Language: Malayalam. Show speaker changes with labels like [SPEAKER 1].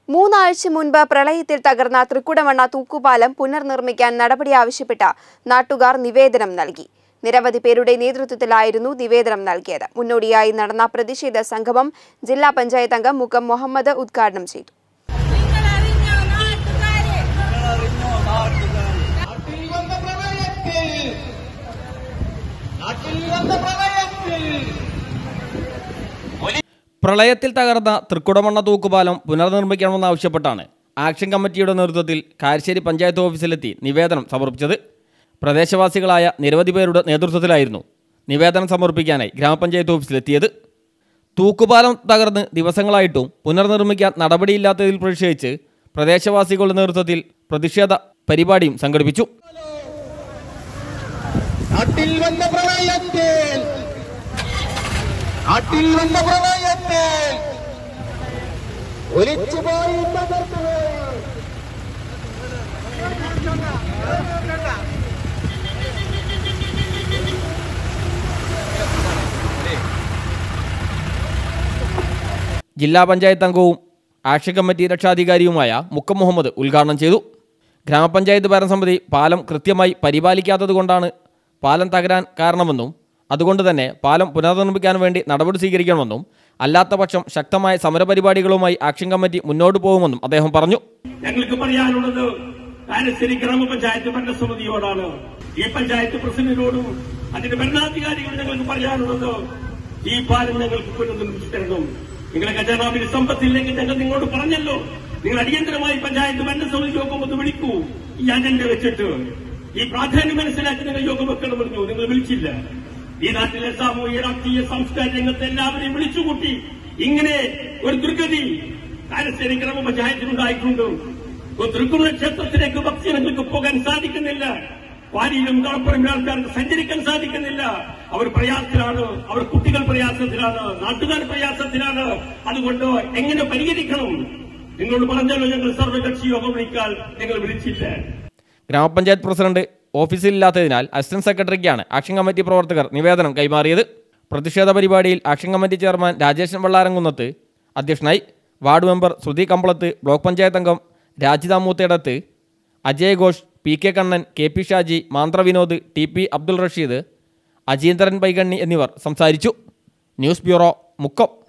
[SPEAKER 1] മൂന്നാഴ്ച മുൻപ് പ്രളയത്തിൽ തകർന്ന തൃക്കുടമണ്ണ തൂക്കുപാലം പുനർനിർമ്മിക്കാൻ നടപടി ആവശ്യപ്പെട്ട നാട്ടുകാർ നിവേദനം നൽകി നിരവധി പേരുടെ നേതൃത്വത്തിലായിരുന്നു നിവേദനം നൽകിയത് മുന്നോടിയായി നടന്ന പ്രതിഷേധ സംഗമം ജില്ലാ പഞ്ചായത്ത് അംഗം മുക്കം മുഹമ്മദ് ഉദ്ഘാടനം ചെയ്തു
[SPEAKER 2] നിങ്ങളറിഞ്ഞോ നാട്ടുകാരെ
[SPEAKER 3] നാട്ടിൽ വന്ന പ്രളയത്തിൽ നാട്ടിൽ വന്ന പ്രളയത്തിൽ
[SPEAKER 4] പ്രളയത്തിൽ തകർന്ന തൃക്കുടമണ്ണ തൂക്കുപാലം പുനർനിർമ്മിക്കണമെന്നാവശ്യപ്പെട്ടാണ് ആക്ഷൻ കമ്മിറ്റിയുടെ നേതൃത്വത്തിൽ കാരശ്ശേരി പഞ്ചായത്ത് ഓഫീസിലെത്തി നിവേദനം സമർപ്പിച്ചത് പ്രദേശവാസികളായ നിരവധി പേരുടെ നേതൃത്വത്തിലായിരുന്നു നിവേദനം സമർപ്പിക്കാനായി ഗ്രാമപഞ്ചായത്ത് ഓഫീസിലെത്തിയത് തൂക്കുപാലം തകർന്ന് ദിവസങ്ങളായിട്ടും പുനർനിർമ്മിക്കാൻ നടപടിയില്ലാത്തതിൽ പ്രതിഷേധിച്ച് പ്രദേശവാസികളുടെ നേതൃത്വത്തിൽ പ്രതിഷേധ പരിപാടിയും സംഘടിപ്പിച്ചു
[SPEAKER 3] നാട്ടിൽ വന്ന പ്രളയത്തിൽ നാട്ടിൽ വന്ന പ്രളയത്തിൽ ഒലിച്ചുപോയി തകർന്നുപോയി
[SPEAKER 4] ജില്ലാ പഞ്ചായത്ത് അംഗവും ആക്ഷൻ കമ്മിറ്റി രക്ഷാധികാരിയുമായ മുക്കം മുഹമ്മദ് ഉദ്ഘാടനം ചെയ്തു ഗ്രാമപഞ്ചായത്ത് ഭരണസമിതി പാലം കൃത്യമായി പരിപാലിക്കാത്തതുകൊണ്ടാണ് പാലം തകരാൻ കാരണമെന്നും അതുകൊണ്ട് തന്നെ പാലം പുനർനിർമ്മിക്കാൻ വേണ്ടി നടപടി സ്വീകരിക്കണമെന്നും അല്ലാത്ത പക്ഷം ശക്തമായ സമരപരിപാടികളുമായി ആക്ഷൻ കമ്മിറ്റി മുന്നോട്ട് പോകുമെന്നും അദ്ദേഹം പറഞ്ഞു
[SPEAKER 5] ഞങ്ങൾക്ക് പറയാനുള്ളത് കാരശ്ശേരി ഗ്രാമപഞ്ചായത്ത് ഭരണസമിതിയോടാണ് ഈ പഞ്ചായത്ത് പ്രസിഡന്റിനോടും അതിന്റെ ഭരണാധികാരികളോട് ഞങ്ങൾക്ക് പറയാനുള്ളത് ഈ പാലം ഞങ്ങൾക്ക് പുനർനിർമ്മിച്ചു തരണം നിങ്ങളെ ഖജാനാവിന് സമ്പത്തില്ലെങ്കിൽ ഞങ്ങൾ നിങ്ങളോട് പറഞ്ഞല്ലോ നിങ്ങൾ അടിയന്തരമായി പഞ്ചായത്ത് ഭരണസമിതി യോഗം ഒന്ന് വിളിക്കൂ ഈ അജണ്ട വെച്ചിട്ട് ഈ പ്രാധാന്യം മനസ്സിലാക്കി നിങ്ങൾ യോഗം വെക്കണം പറഞ്ഞു നിങ്ങൾ വിളിച്ചില്ല ഈ നാട്ടിലെ സാമൂഹിക രാഷ്ട്രീയ സാംസ്കാരിക രംഗത്തെ എല്ലാവരെയും വിളിച്ചുകൂട്ടി ഇങ്ങനെ ഒരു ദുർഗതി കാരശ്ശേരി ഗ്രാമപഞ്ചായത്തിനുണ്ടായിട്ടുണ്ട് തൃക്കുമല ക്ഷേത്രത്തിലേക്ക് ഭക്തജനങ്ങൾക്ക് പോകാൻ സാധിക്കുന്നില്ല വാരിയിലും കളപ്പുറമിലും ആൾക്കാർക്ക് സഞ്ചരിക്കാൻ സാധിക്കുന്നില്ല അവർ പ്രയാസത്തിലാണ് അവർ കുട്ടികൾ പ്രയാസത്തിലാണ് നാട്ടുകാർ പ്രയാസത്തിലാണ് അതുകൊണ്ട് എങ്ങനെ പരിഹരിക്കണം നിങ്ങളോട് പറഞ്ഞല്ലോ ഞങ്ങൾ സർവകക്ഷി യോഗം വിളിക്കാൻ നിങ്ങൾ വിളിച്ചില്ല
[SPEAKER 4] ഗ്രാമപഞ്ചായത്ത് പ്രസിഡന്റ് ഓഫീസിലില്ലാത്തതിനാൽ അസിസ്റ്റന്റ് സെക്രട്ടറിക്കാണ് ആക്ഷൻ കമ്മിറ്റി പ്രവർത്തകർ നിവേദനം കൈമാറിയത് പ്രതിഷേധ പരിപാടിയിൽ action committee chairman Rajeshan Vellaramkunnath അധ്യക്ഷനായി ward member Shruti Kambalath block panchayat അംഗം Rajitha Moothedath Ajay Ghosh P K Kannan K P Shaji Manthra Vinod T P Abdul Rasheed Ajeendran Paikanni എന്നിവർ സംസാരിച്ചു ന്യൂസ് ബ്യൂറോ മുക്കം